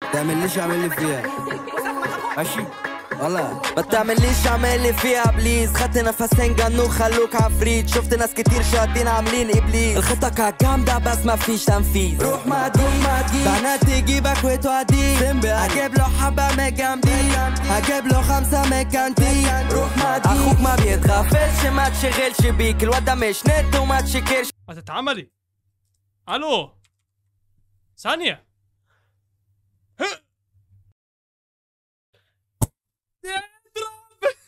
تعمليش اعمل لي فيها ماشي والله ما تعمليش اعمل لي فيها بليز خدت نفسين جنو خلوك عفريت شفت ناس كتير شاطين عاملين ابليس الخطة كانت جامدة بس ما فيش تنفيذ روح ما تجيب ما تجيب بنات تجيبك وتوديك هجيب له حبة من جنبي هجيب له خمسة من كانتين روح ما تجيب اخوك ما بيتغفلش ما تشغلش بيك الواد ده مش نت وما تشكرش هتتعملي الو ثانية ه- اضرب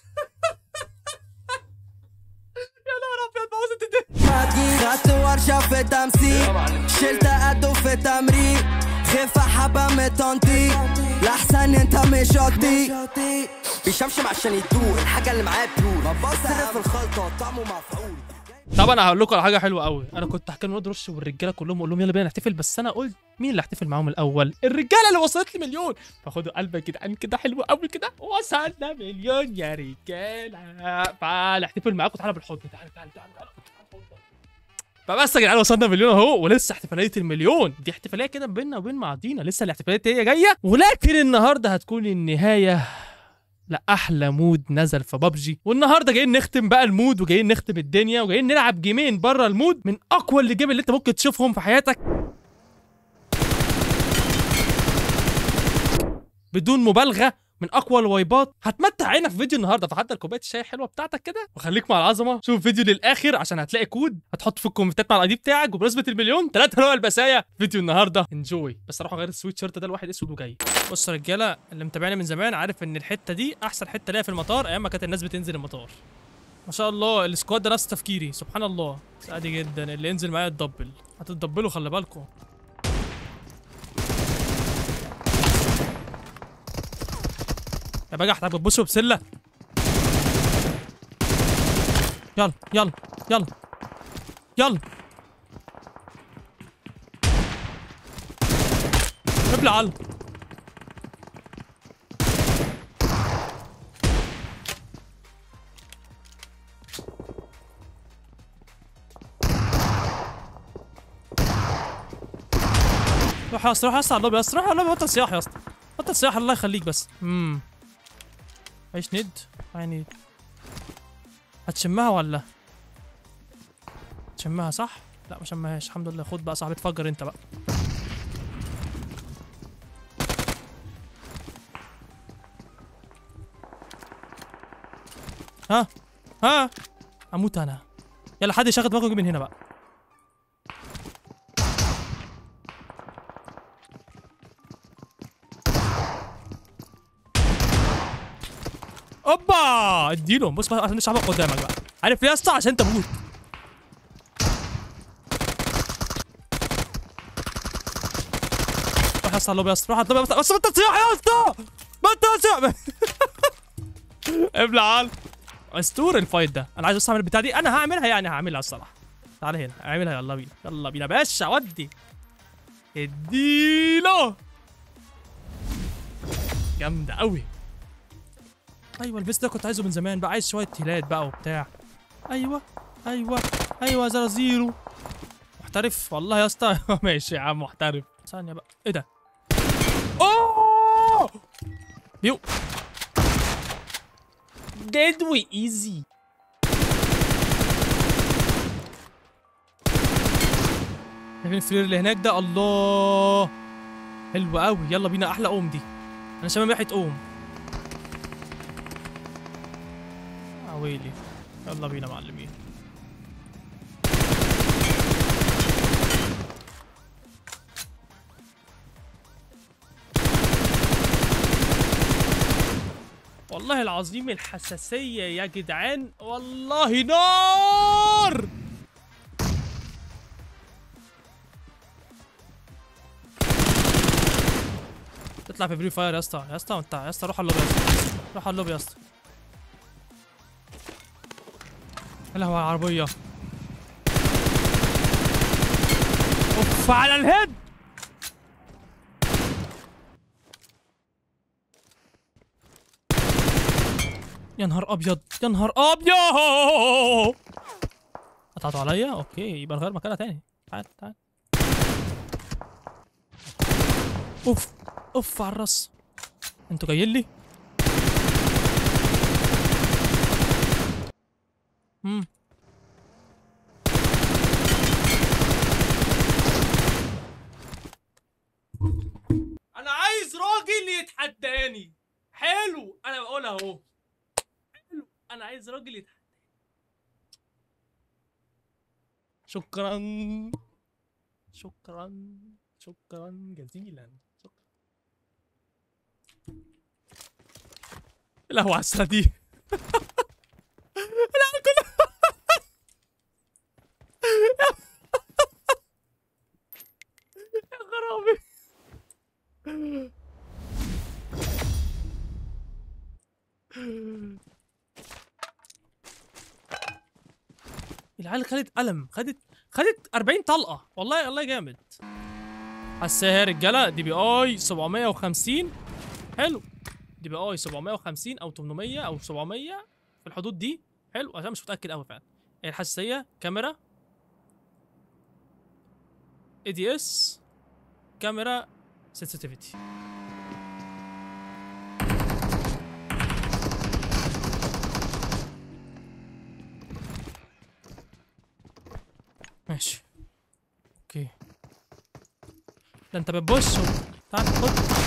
يا نهار ابيض بوظت الدنيا ما تجيب خدت ورشة في تمثيل شلت قده في تمرين خفة حبة من طنطي لأحسن انت مش قطي بيشمشم عشان يدوق الحاجة اللي معاه بيور صرف الخلطة طعمه مفعول طب انا هقول لكم على حاجه حلوه قوي انا كنت حكي الواد رش والرجاله كلهم اقول لهم يلا بينا نحتفل بس انا قلت مين اللي احتفل معاهم الاول الرجاله اللي وصلت لي مليون فخدوا قلبك يا جدعان كده حلو قوي كده وصلنا مليون يا رجاله فنحتفل معاكم تعالوا بالحضن تعالوا تعالوا تعالوا تعالوا فبس يا جدعان وصلنا مليون اهو ولسه احتفاليه المليون دي احتفاليه كده بيننا وبين بعضينا لسه الاحتفاليه هي جايه ولكن النهارده هتكون النهايه لاحلى مود نزل في بابجي والنهارده جايين نختم بقى المود وجايين نختم الدنيا وجايين نلعب جيمين بره المود من اقوى اللي جيم اللي انت ممكن تشوفهم في حياتك بدون مبالغه من اقوى الوايبات هتمتع عينك في فيديو النهارده فحضر كوبايه الشاي الحلوه بتاعتك كده وخليك مع العظمه شوف فيديو للاخر عشان هتلاقي كود هتحط في الكومنتات مع الاي دي بتاعك وبمناسبه المليون ثلاثة نوع البسايا فيديو النهارده انجوي بس اروح اغير السويت شيرت ده لواحد اسود وجاي بص يا رجاله اللي متابعني من زمان عارف ان الحته دي احسن حته ليا في المطار ايام ما كانت الناس بتنزل المطار ما شاء الله السكواد ده نفس تفكيري سبحان الله عادي جدا اللي ينزل معايا يتدبل هتتدبلوا خلي بالكم يا بجح طب بتبصوا بسله يلا يلا يلا يلا ابلع على روح يا اسطى روح يا اسطى على اللوبي يا اسطى روح على اللوبي بطل سياح يا اسطى بطل سياح الله يخليك بس امم عيش ند يعني هتشمها ولا تشمها صح لا ما شمهاش الحمد لله خد بقى صاحبي اتفجر انت بقى ها ها اموت انا يلا حد يشغل دماغه يجي من هنا بقى اوبا اديله بص بقى عشان مش هبقى قدامك بقى عارف ليه يا اسطى عشان تموت روح يا اسطى اللوبي يا اسطى روح على اللوبي يا اسطى بس بطل صياح يا اسطى بطل صياح ابلع عال اسطور الفايت ده انا عايز بس اعمل البتاع دي انا هعملها يعني هعملها الصراحه تعال هنا اعملها يلا بينا يلا بينا باشا ودي اديله جامده قوي ايوه الفيست ده كنت عايزه من زمان بقى عايز شويه هيلات بقى وبتاع ايوه ايوه ايوه زرازيرو محترف والله يا اسطى ماشي يا عم محترف ثانيه بقى ايه ده اوه بيو ديد وي ايزي شايفين الفرير اللي هناك ده الله حلو قوي يلا بينا احلى اوم دي انا شامم ريحه اوم ويلي يلا بينا معلمين والله العظيم الحساسية يا جدعان والله نار تطلع في بري فاير يا اسطى يا اسطى انت يا اسطى روح على اللوبي يا اسطى روح على اللوبي يا اسطى يا لهوي على العربية اوف على الهيد يا نهار ابيض يا نهار ابيض قطعتوا عليا اوكي يبقى نغير مكانها تاني تعال تعال اوف اوف على الراس انتوا جايين لي امم انا عايز راجل يتحداني حلو انا بقول اهو حلو انا عايز راجل يتحداني شكرا شكرا شكرا جزيلا شكرا القهوة على السنة دي لا كل يا خرابي العيال خدت قلم خدت خدت 40 طلقه والله والله جامد حساسيه يا رجاله دي بي اي 750 حلو دي بي اي 750 او 800 او 700 في الحدود دي حلو عشان مش متاكد قوي فعلا هي الحساسيه كاميرا اي دي اس كاميرا سنسيتيفيتي ماشي اوكي ده انت بتبص و- تعال خد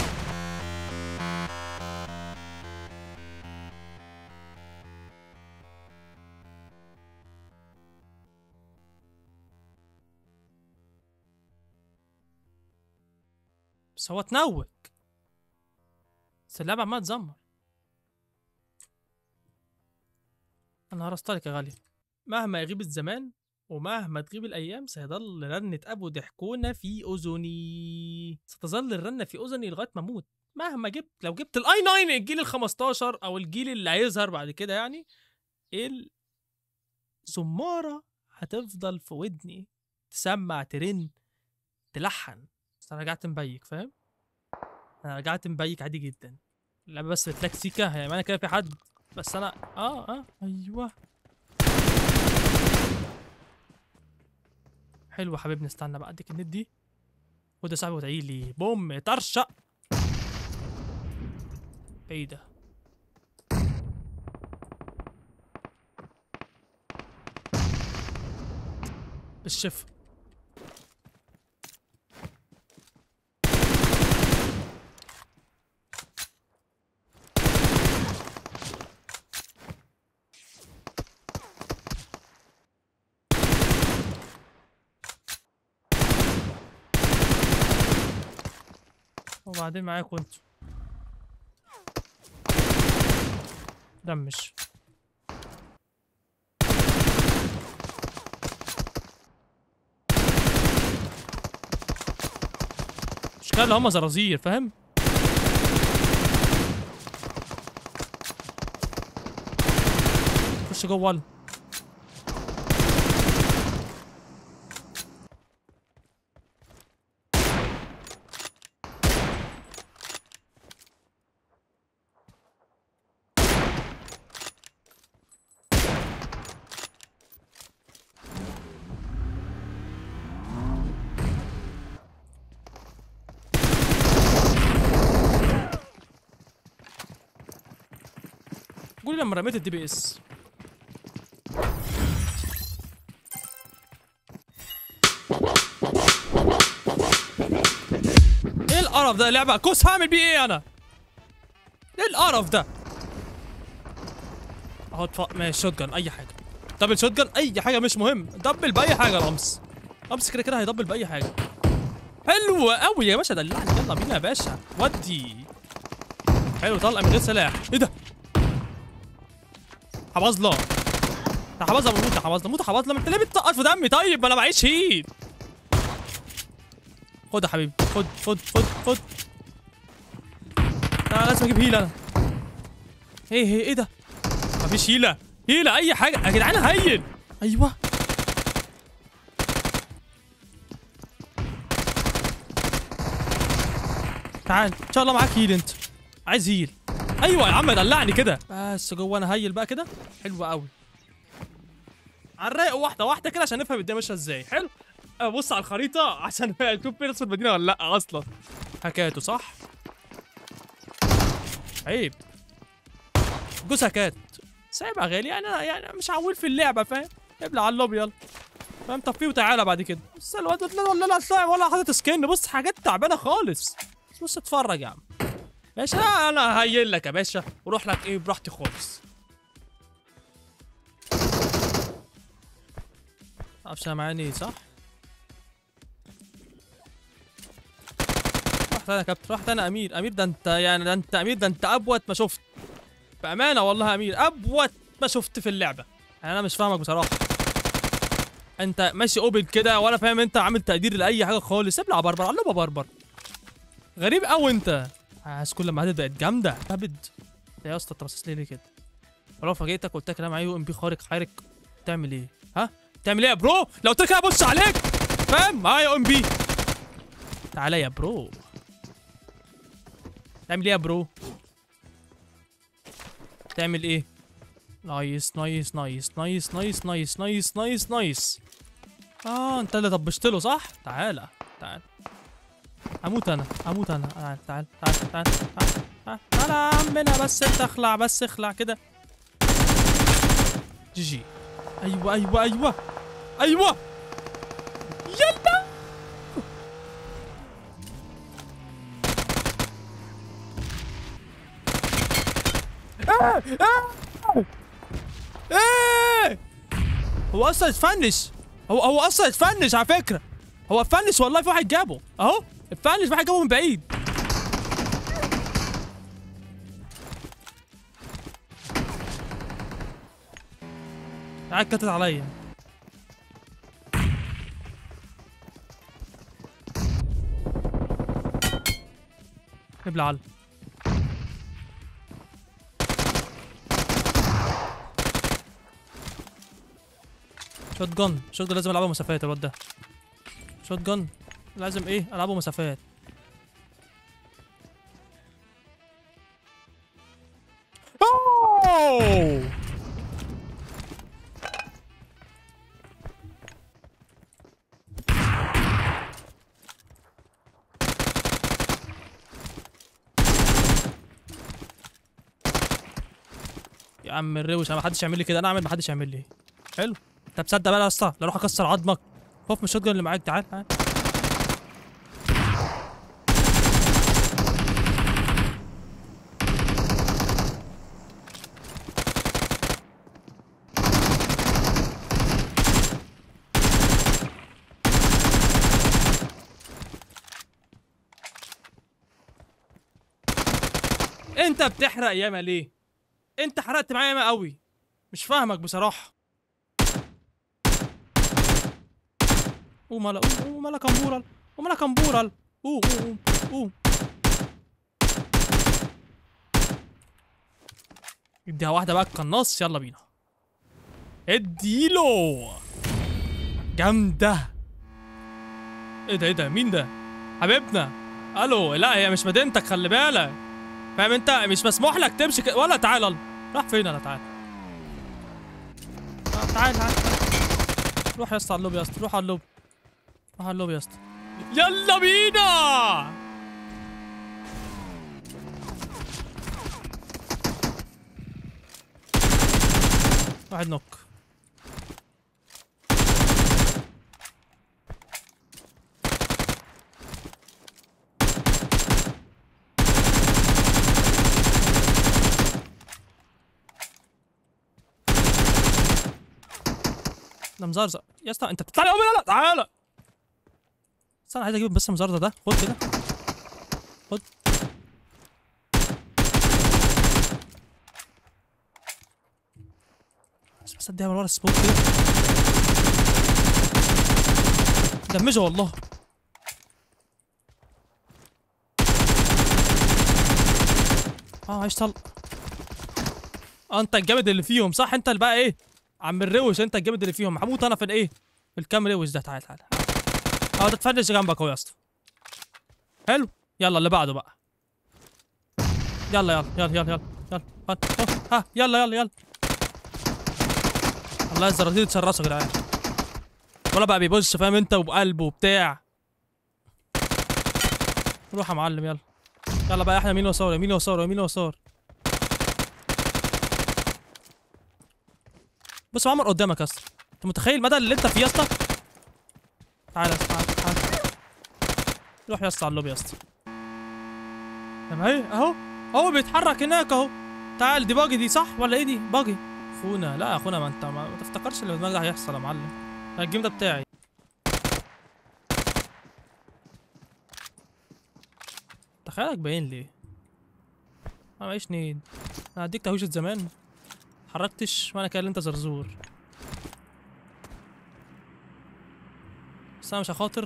بس هو اتنوك بس اللعبة عمالة تزمر انا هرستلك يا غالية مهما يغيب الزمان ومهما تغيب الأيام سيظل رنة أبو ضحكونة في أذني ستظل الرنة في أذني لغاية ما أموت مهما جبت لو جبت الاي 9 الجيل ال 15 أو الجيل اللي هيظهر بعد كده يعني الزمارة هتفضل في ودني تسمع ترن تلحن بس أنا رجعت مبيك فاهم؟ أنا رجعت مبيك عادي جدا اللعبة بس بتلاقي سيكا هي معنى كده في حد بس أنا آه آه أيوه حلو يا حبيبنا استنى بقى اديك النت دي خد يا صاحبي وادعي لي بوم طرشق ايه ده بالشفا وبعدين معاكوا انتوا دمش اشكال اللي هم زرازير فاهم خش جوه ولا قولي لما رميت الدي بي اس ايه القرف ده لعبه كوس هعمل بيه ايه انا ايه القرف ده اهو اتف... ماشي شوت جن اي حاجه دبل شوت جن اي حاجه مش مهم دبل باي حاجه رمز رمز كده كده هيدبل باي حاجه حلو قوي يا باشا دلعني يلا بينا يا باشا ودي حلو طلع من غير سلاح ايه ده حبظله ده حبظله موت ده حبظله موت حبظله ما انت ليه بتطقط في دمي طيب ما انا معيش هيل خد يا حبيبي خد خد خد خد انا لازم اجيب هيل انا ايه ايه ايه ده مفيش هيله هيله اي حاجه يا جدعان هيل ايوه تعال ان شاء الله معاك هيل انت عايز هيل ايوه يا عم دلعني كده بس جوه انا هيل بقى كده حلو قوي على الرايق واحده واحده كده عشان نفهم الدنيا ماشيه ازاي حلو ابص على الخريطه عشان اشوف فين اسم المدينه ولا لا اصلا حكايته صح عيب جوزها كات سايبها غالي يعني انا يعني مش عويل في اللعبه فاهم ابلع على اللوب يلا فاهم طفيه وتعالى بعد كده بس الواد لا ولا لا طلع ولا حاطط سكن بص حاجات تعبانه خالص بص اتفرج يا عم ماشي انا انا هيل لك يا باشا وروح لك ايه براحتي خالص معرفش انا معاني صح رحت انا يا كابتن رحت انا امير امير ده انت يعني ده انت امير ده انت ابوت ما شفت بامانه والله يا امير ابوت ما شفت في اللعبه يعني انا مش فاهمك بصراحه انت ماشي اوبن كده ولا فاهم انت عامل تقدير لاي حاجه خالص ابلع بربر علبه بربر غريب قوي انت حاسس كل ما بقت جامده كبد يا اسطى انت باصص لي ليه كده ولو فاجئتك قلت لك انا معايا ام بي خارق حارق تعمل ايه ها تعمل ايه يا برو لو قلت لك ابص عليك فاهم معايا ام بي تعالى يا برو تعمل ايه يا برو تعمل ايه نايس نايس نايس نايس نايس نايس نايس نايس نايس اه انت اللي طبشت له صح تعالى تعال هموت انا هموت انا تعال تعال تعال تعال تعال تعال تعال يا عمنا بس انت اخلع بس اخلع كده جي جي ايوه ايوه ايوه ايوه يلا آه آه ايه هو اصلا اتفنش هو هو اصلا اتفنش على فكره هو اتفنش والله في واحد جابه اهو اتفنش في واحد جابه من بعيد تعال كتت عليا ابلع على شوت جن شوت جن لازم العبها مسافات الواد ده شوت جن لازم ايه العبه مسافات أوه! يا عم الروش انا ما حدش يعمل لي كده انا اعمل ما حدش يعمل لي حلو انت مصدق بقى يا اسطى لا اروح اكسر عظمك خوف من الشوت اللي معاك تعال تعال انت بتحرق ياما ليه انت حرقت معايا ياما قوي مش فاهمك بصراحه قوم هلا قوم قوم هلا كمبورل قوم هلا كمبورل قوم قوم قوم اديها واحدة بقى القناص يلا بينا اديله جامدة ايه ده ايه ده مين ده حبيبنا الو لا هي مش مدينتك خلي بالك فاهم انت مش مسموح لك تمشي كده ولا تعال يلا راح فين انا تعال آه، تعال تعال روح يا اسطى على اللوب يا اسطى روح على اللوب روح على اللوب يا اسطى يلا بينا واحد نوك ده مزرزق يا اسطى انت بتطلع لي قوي لا لا تعالى استنى عايز اجيب بس مزرزق ده خد كده خد بس بس اديها من ورا السموك كده دمجه والله اه عايش طلق اه انت الجامد اللي فيهم صح انت اللي بقى ايه عم الروش انت الجامد اللي فيهم هموت انا في الايه في الكام روش ده تعال تعال اه ده تفنش جنبك اهو يا اسطى حلو يلا اللي بعده بقى يلا يلا يلا يلا يلا يلا ها ها يلا يلا يلا الله الزراطير تشرسوا يا جدعان ولا بقى بيبص فاهم انت وبقلبه وبتاع روح يا معلم يلا يلا بقى احنا يمين ويسار يمين ويسار يمين ويسار بص معمر قدامك يا اسطى انت متخيل مدى اللي انت فيه يا اسطى تعالى تعالى تعالى روح يا اسطى على اللوبي يا اسطى تمام اهي اهو اهو بيتحرك هناك اهو تعال دي باجي دي صح ولا ايه دي باجي اخونا لا يا اخونا ما انت ما ما تفتكرش اللي في دماغك ده هيحصل يا معلم الجيم ده بتاعي تخيلك باين ليه انا معيش نيد انا هديك تهويشة زمان اتحركتش وانا كده اللي انت زرزور بس انا مش هخاطر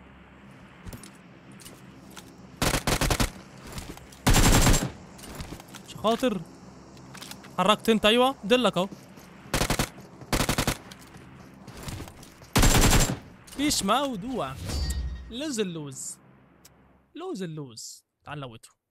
مش هخاطر اتحركت انت ايوه دلك اهو فيش موضوع لوز اللوز لوز اللوز تعال نوته